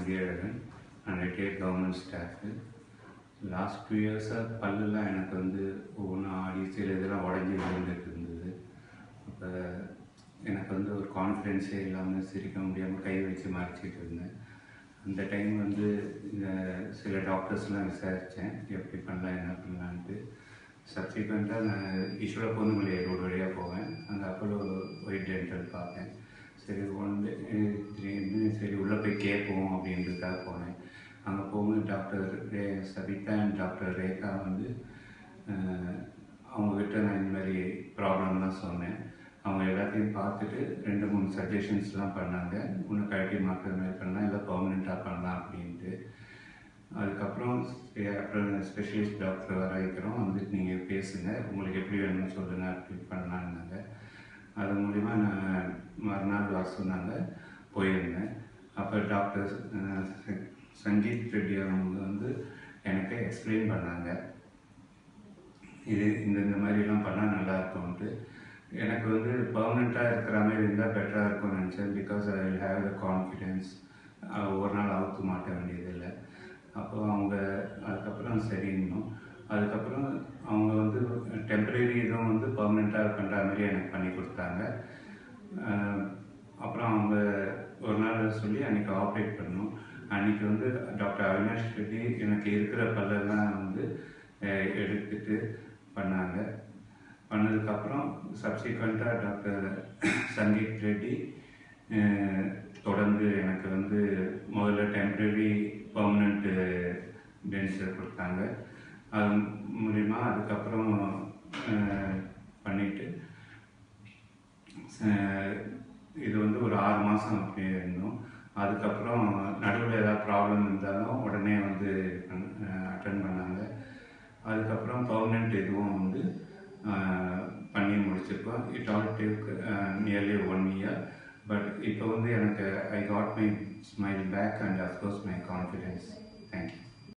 விஜயழகன் நான் retired government staff last two இயர்ஸாக பல்லுலாம் எனக்கு வந்து ஒவ்வொன்றும் ஆடி சில இதெல்லாம் உடஞ்சி விழுந்துட்டு இருந்தது அப்போ எனக்கு வந்து ஒரு கான்ஃபிடென்ஸே இல்லாமல் சிரிக்க முடியாமல் கை வச்சு மறைச்சிட்டு இருந்தேன் அந்த டைம் வந்து இந்த சில டாக்டர்ஸ்லாம் விசாரித்தேன் எப்படி பண்ணலாம் என்ன பண்ணலான்ட்டு சப்சிக்வெண்ட்டாக நான் ஈஸ்வர பொண்ணுமலை ரோடு வழியாக போவேன் அந்த அப்போலோ ஒயிட் டென்டல் பார்த்தேன் சரி ஒன் டே திடீர்னு சரி உள்ளே போய் கேட்போம் அப்படின்றதுக்காக போனேன் அங்கே போகும்போது டாக்டர் ரே சபிதா அண்ட் டாக்டர் ரேகா வந்து அஹ், அவங்கக்கிட்ட நான் இந்த மாதிரி ப்ராப்ளம்லாம் சொன்னேன் அவங்க எல்லாத்தையும் பார்த்துட்டு ரெண்டு மூணு சஜஷன்ஸ்லாம் பண்ணாங்க இன்னும் கழட்டி மாற்றுற மாதிரி பண்ணலாம் இல்லை பர்மனெண்ட்டாக பண்ணலாம் அப்படின்ட்டு அதுக்கப்புறம் சரி, அப்புறம் ஸ்பெஷலிஸ்ட் டாக்டர் வர வைக்கிறோம் வந்துட்டு நீங்கள் பேசுங்க உங்களுக்கு எப்படி வேணும்னு சொல்லுங்கள் அப்படி பண்ணலான்னாங்க அது மூலிமா நான் மறுநாள் வர சொன்னாங்க போயிருந்தேன் அப்போ டாக்டர் அஹ், ச- சங்கீத் ரெட்டி அவங்க வந்து எனக்கு எக்ஸ்பிளைன் பண்ணாங்க இது இந்த இந்த மாதிரிலாம் பண்ணால் நல்லா இருக்கும்ட்டு எனக்கு வந்து பர்மனெண்ட்டாக இருக்கிற மாதிரி இருந்தால் பெட்டராக இருக்கும்னு நினச்சேன் because I will have the confidence ஒரு நாள் அவுத்து மாட்ட வேண்டியதில்லை அப்போ அவங்க அதுக்கப்புறம் சரின்னும் அதுக்கப்புறம் அவங்க வந்து டெம்பரரி இதுவும் வந்து பர்மனெண்ட்டாக பண்ணுற மாதிரி எனக்கு பண்ணி கொடுத்தாங்க அஹ் அப்புறம் அவங்க ஒரு நாள் சொல்லி அன்றைக்கி ஆப்ரேட் பண்ணோம் அன்றைக்கி வந்து டாக்டர் அவினாஷ் ரெட்டி எனக்கு இருக்கிற பல்லெல்லாம் வந்து அஹ், எடுத்துட்டு பண்ணாங்க பண்ணதுக்கப்புறம் சப்சிக்வெண்ட்டாக டாக்டர் சங்கீத் ரெட்டி அஹ், தொடர்ந்து எனக்கு வந்து முதல்ல டெம்பரரி பர்மனெண்ட்டு டென்சர் கொடுத்தாங்க அது மூலிமா அதுக்கப்புறம் அஹ், பண்ணிட்டு அஹ், இது வந்து ஒரு ஆறு மாதம் அப்படியே இருந்தோம் அதுக்கப்புறம் நடுவில் ஏதாவது ப்ராப்ளம் இருந்தாலும் உடனே வந்து அட்டன் பண்ணாங்க அதுக்கப்புறம் பர்மனெண்ட் இதுவும் வந்து அஹ், பண்ணி முடிச்சிருக்கோம் it all take nearly one year but இப்போ வந்து எனக்கு I got my smile back and of course my confidence thank you